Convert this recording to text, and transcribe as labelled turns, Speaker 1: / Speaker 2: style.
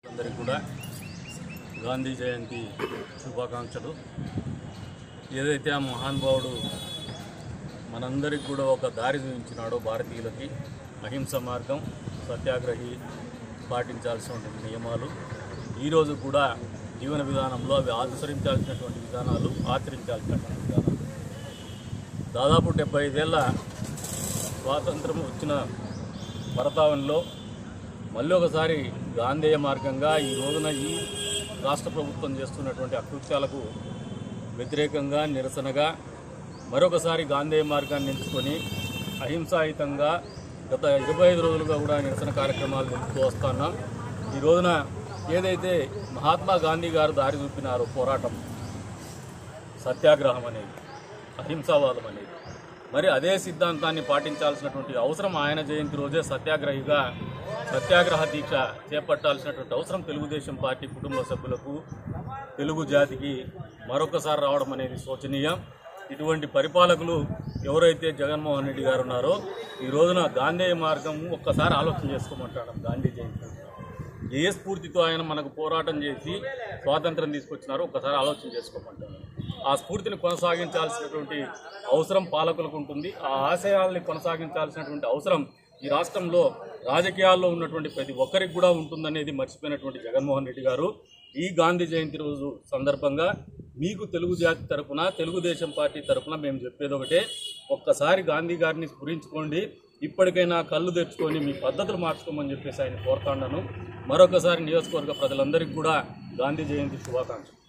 Speaker 1: అందరికీ కూడా గాంధీ జయంతి శుభాకాంక్షలు ఏదైతే ఆ మహానుభావుడు మనందరికి కూడా ఒక దారి చూపించినాడో భారతీయులకి అహింస మార్గం సత్యాగ్రహి పాటించాల్సిన నియమాలు ఈరోజు కూడా జీవన విధానంలో అవి అనుసరించాల్సినటువంటి విధానాలు ఆచరించాల్సినటువంటి విధానాలు దాదాపు డెబ్బై ఐదేళ్ల స్వాతంత్రం వచ్చిన భరతావనిలో మళ్ళీ ఒకసారి గాంధేయ మార్గంగా ఈ రోజున ఈ రాష్ట్ర ప్రభుత్వం చేస్తున్నటువంటి అకృత్యాలకు వ్యతిరేకంగా నిరసనగా మరొకసారి గాంధేయ మార్గాన్ని ఎంచుకొని అహింసాయుతంగా గత ఇరవై ఐదు రోజులుగా కూడా నిరసన కార్యక్రమాలు నిలుపుతూ వస్తున్నాం ఈ రోజున ఏదైతే మహాత్మా గాంధీ గారు దారి చూపినారో పోరాటం సత్యాగ్రహం అనేది అహింసావాదం అనేది మరి అదే సిద్ధాంతాన్ని పాటించాల్సినటువంటి అవసరం ఆయన జయంతి రోజే సత్యాగ్రహిగా సత్యాగ్రహ దీక్ష చేపట్టాల్సినటువంటి అవసరం తెలుగుదేశం పార్టీ కుటుంబ సభ్యులకు తెలుగు జాతికి మరొకసారి రావడం అనేది శోచనీయం ఇటువంటి పరిపాలకులు ఎవరైతే జగన్మోహన్ రెడ్డి గారు ఉన్నారో ఈ రోజున గాంధేయ మార్గం ఒక్కసారి ఆలోచన చేసుకోమంటాడు గాంధీ జయంతి ఏ స్ఫూర్తితో ఆయన మనకు పోరాటం చేసి స్వాతంత్రం తీసుకొచ్చినారో ఒకసారి ఆలోచన చేసుకోమంటారు ఆ స్ఫూర్తిని కొనసాగించాల్సినటువంటి అవసరం పాలకులకు ఉంటుంది ఆ ఆశయాల్ని కొనసాగించాల్సినటువంటి అవసరం ఈ రాష్ట్రంలో రాజకీయాల్లో ఉన్నటువంటి ప్రతి ఒక్కరికి కూడా ఉంటుందనేది మర్చిపోయినటువంటి జగన్మోహన్ రెడ్డి గారు ఈ గాంధీ జయంతి రోజు సందర్భంగా మీకు తెలుగు జాతి తరపున తెలుగుదేశం పార్టీ తరపున మేము చెప్పేది ఒకటే ఒక్కసారి గాంధీ గారిని స్ఫురించుకోండి ఇప్పటికైనా కళ్ళు తెచ్చుకొని మీ పద్ధతులు మార్చుకోమని చెప్పేసి ఆయన కోరుతాను మరొకసారి నియోజకవర్గ ప్రజలందరికీ కూడా గాంధీ జయంతి శుభాకాంక్షలు